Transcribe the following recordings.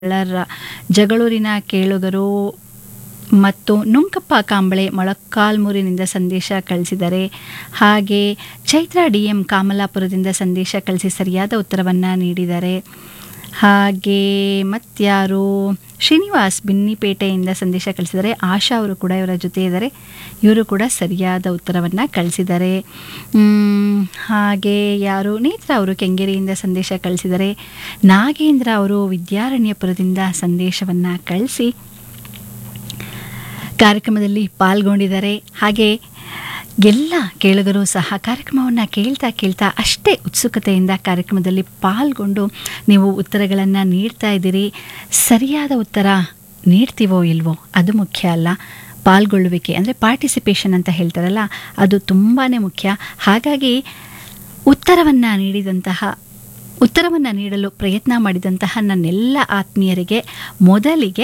ಬಳ್ಳಾರ ಜಗಳೂರಿನ ಕೇಳುಗರು ಮತ್ತು ನುಂಕಪ್ಪ ಕಾಂಬಳೆ ಮೊಳಕಾಲ್ಮೂರಿನಿಂದ ಸಂದೇಶ ಕಳಿಸಿದ್ದಾರೆ ಹಾಗೆ ಚೈತ್ರ ಡಿ ಎಂ ಕಾಮಲಾಪುರದಿಂದ ಸಂದೇಶ ಕಳಿಸಿ ಸರಿಯಾದ ಉತ್ತರವನ್ನು ನೀಡಿದ್ದಾರೆ ಹಾಗೆ ಮತ್ಯಾರು ಶ್ರೀನಿವಾಸ್ ಬಿನ್ನಿಪೇಟೆಯಿಂದ ಸಂದೇಶ ಕಳಿಸಿದ್ದಾರೆ ಆಶಾ ಅವರು ಕೂಡ ಇವರ ಜೊತೆ ಇದ್ದಾರೆ ಇವರು ಕೂಡ ಸರಿಯಾದ ಉತ್ತರವನ್ನು ಕಳಿಸಿದ್ದಾರೆ ಮ್, ಹಾಗೆ ಯಾರು ನೇತ್ರ ಅವರು ಕೆಂಗೇರಿಯಿಂದ ಸಂದೇಶ ಕಳಿಸಿದ್ದಾರೆ ನಾಗೇಂದ್ರ ಅವರು ವಿದ್ಯಾರಣ್ಯಪುರದಿಂದ ಸಂದೇಶವನ್ನು ಕಳಿಸಿ ಕಾರ್ಯಕ್ರಮದಲ್ಲಿ ಪಾಲ್ಗೊಂಡಿದ್ದಾರೆ ಹಾಗೆ ಎಲ್ಲ ಕೇಳುಗರು ಸಹ ಕಾರ್ಯಕ್ರಮವನ್ನು ಕೇಳ್ತಾ ಕೇಳ್ತಾ ಅಷ್ಟೇ ಉತ್ಸುಕತೆಯಿಂದ ಕಾರ್ಯಕ್ರಮದಲ್ಲಿ ಪಾಲ್ಗೊಂಡು ನೀವು ಉತ್ತರಗಳನ್ನು ನೀಡ್ತಾ ಇದ್ದೀರಿ ಸರಿಯಾದ ಉತ್ತರ ನೀಡ್ತೀವೋ ಇಲ್ವೋ ಅದು ಮುಖ್ಯ ಅಲ್ಲ ಪಾಲ್ಗೊಳ್ಳುವಿಕೆ ಅಂದರೆ ಪಾರ್ಟಿಸಿಪೇಷನ್ ಅಂತ ಹೇಳ್ತಾರಲ್ಲ ಅದು ತುಂಬಾ ಮುಖ್ಯ ಹಾಗಾಗಿ ಉತ್ತರವನ್ನು ನೀಡಿದಂತಹ ಉತ್ತರವನ್ನು ನೀಡಲು ಪ್ರಯತ್ನ ಮಾಡಿದಂತಹ ನನ್ನೆಲ್ಲ ಆತ್ಮೀಯರಿಗೆ ಮೊದಲಿಗೆ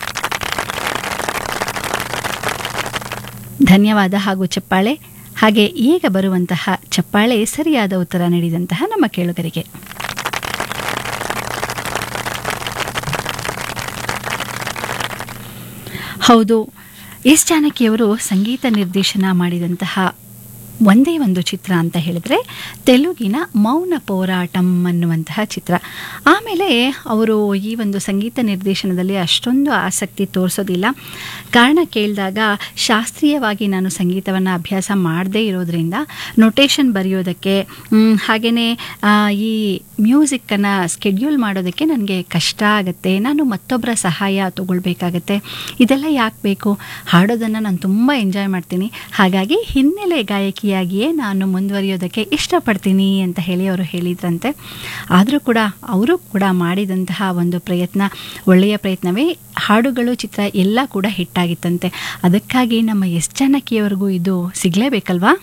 ಧನ್ಯವಾದ ಹಾಗೂ ಚಪ್ಪಾಳೆ ಹಾಗೆ ಈಗ ಬರುವಂತಹ ಚಪ್ಪಾಳೆ ಸರಿಯಾದ ಉತ್ತರ ನೀಡಿದಂತಹ ನಮ್ಮ ಕೇಳುಗರಿಗೆ ಹೌದು ಎಸ್ ಜಾನಕಿಯವರು ಸಂಗೀತ ನಿರ್ದೇಶನ ಮಾಡಿದಂತಹ ಒಂದೇ ಒಂದು ಚಿತ್ರ ಅಂತ ಹೇಳಿದ್ರೆ ತೆಲುಗಿನ ಮೌನ ಹೋರಾಟಂ ಅನ್ನುವಂತಹ ಚಿತ್ರ ಆಮೇಲೆ ಅವರು ಈ ಒಂದು ಸಂಗೀತ ನಿರ್ದೇಶನದಲ್ಲಿ ಅಷ್ಟೊಂದು ಆಸಕ್ತಿ ತೋರಿಸೋದಿಲ್ಲ ಕಾರಣ ಕೇಳಿದಾಗ ಶಾಸ್ತ್ರೀಯವಾಗಿ ನಾನು ಸಂಗೀತವನ್ನು ಅಭ್ಯಾಸ ಮಾಡದೇ ಇರೋದ್ರಿಂದ ನೊಟೇಷನ್ ಬರೆಯೋದಕ್ಕೆ ಹಾಗೆಯೇ ಈ ಮ್ಯೂಸಿಕ್ಕನ್ನು ಸ್ಕೆಡ್ಯೂಲ್ ಮಾಡೋದಕ್ಕೆ ನನಗೆ ಕಷ್ಟ ಆಗುತ್ತೆ ನಾನು ಮತ್ತೊಬ್ಬರ ಸಹಾಯ ತಗೊಳ್ಬೇಕಾಗತ್ತೆ ಇದೆಲ್ಲ ಯಾಕೆ ಬೇಕು ಹಾಡೋದನ್ನು ನಾನು ತುಂಬ ಎಂಜಾಯ್ ಮಾಡ್ತೀನಿ ಹಾಗಾಗಿ ಹಿನ್ನೆಲೆ ಗಾಯಕಿಯಾಗಿಯೇ ನಾನು ಮುಂದುವರಿಯೋದಕ್ಕೆ ಇಷ್ಟಪಡ್ತೀನಿ ಅಂತ ಹೇಳಿ ಅವರು ಹೇಳಿದ್ರಂತೆ ಆದರೂ ಕೂಡ ಅವರು ಕೂಡ ಮಾಡಿದಂತಹ ಒಂದು ಪ್ರಯತ್ನ ಒಳ್ಳೆಯ ಪ್ರಯತ್ನವೇ ಹಾಡುಗಳು ಚಿತ್ರ ಎಲ್ಲ ಕೂಡ ಹಿಟ್ಟಾಗಿತ್ತಂತೆ ಅದಕ್ಕಾಗಿ ನಮ್ಮ ಎಸ್ ಜಾನಕಿಯವರೆಗೂ ಇದು ಸಿಗಲೇಬೇಕಲ್ವಾ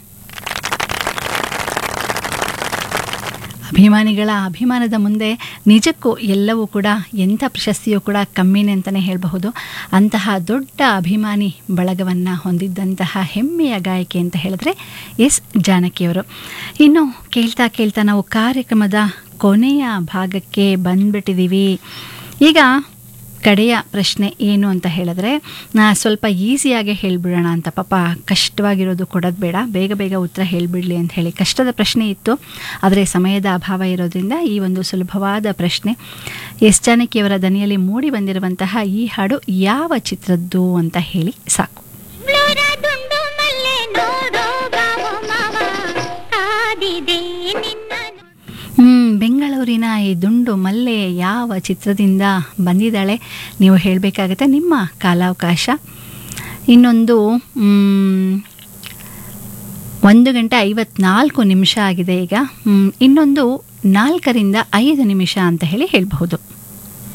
ಅಭಿಮಾನಿಗಳ ಅಭಿಮಾನದ ಮುಂದೆ ನಿಜಕ್ಕೂ ಎಲ್ಲವೂ ಕೂಡ ಎಂಥ ಪ್ರಶಸ್ತಿಯೂ ಕೂಡ ಕಮ್ಮಿನೇ ಅಂತಲೇ ಹೇಳಬಹುದು ಅಂತಹ ದೊಡ್ಡ ಅಭಿಮಾನಿ ಬಳಗವನ್ನು ಹೊಂದಿದ್ದಂತಹ ಹೆಮ್ಮೆಯ ಗಾಯಕಿ ಅಂತ ಹೇಳಿದ್ರೆ ಎಸ್ ಜಾನಕಿಯವರು ಇನ್ನು ಕೇಳ್ತಾ ಕೇಳ್ತಾ ನಾವು ಕಾರ್ಯಕ್ರಮದ ಕೊನೆಯ ಭಾಗಕ್ಕೆ ಬಂದ್ಬಿಟ್ಟಿದ್ದೀವಿ ಈಗ ಕಡೆಯ ಪ್ರಶ್ನೆ ಏನು ಅಂತ ಹೇಳಿದ್ರೆ ನಾ ಸ್ವಲ್ಪ ಈಸಿಯಾಗೆ ಹೇಳಿಬಿಡೋಣ ಅಂತ ಪಾಪ ಕಷ್ಟವಾಗಿರೋದು ಕೊಡೋದು ಬೇಡ ಬೇಗ ಬೇಗ ಉತ್ತರ ಹೇಳಿಬಿಡಲಿ ಅಂತ ಹೇಳಿ ಕಷ್ಟದ ಪ್ರಶ್ನೆ ಇತ್ತು ಆದರೆ ಸಮಯದ ಅಭಾವ ಇರೋದ್ರಿಂದ ಈ ಒಂದು ಸುಲಭವಾದ ಪ್ರಶ್ನೆ ಎಸ್ ಜಾನಕಿಯವರ ದನಿಯಲ್ಲಿ ಮೂಡಿ ಬಂದಿರುವಂತಹ ಈ ಹಾಡು ಯಾವ ಚಿತ್ರದ್ದು ಅಂತ ಹೇಳಿ ಸಾಕು ಬೆಂಗಳೂರ ದುಂಡು ಮಲ್ಲೆ ನೋಡೋ ಬಾವೋ ಮಾವ ಕಾದಿದೆ ನಿನ್ನ ಹ್ಮ್, ಬೆಂಗಳೂರಿನ ಈ ದುಂಡು ಮಲ್ಲೆ ಯಾವ ಚಿತ್ರದಿಂದ ಬಂದಿದ್ದಾಳೆ ನೀವು ಹೇಳಬೇಕಾಗತ್ತೆ ನಿಮ್ಮ ಕಾಲಾವಕಾಶ ಇನ್ನೊಂದು ಮ್, ಒಂದು ಗಂಟೆ ಐವತ್ನಾಲ್ಕು ನಿಮಿಷ ಆಗಿದೆ ಈಗ ಮ್, ಇನ್ನೊಂದು ನಾಲ್ಕರಿಂದ ಐದು ನಿಮಿಷ ಅಂತ ಹೇಳಿ ಹೇಳಬಹುದು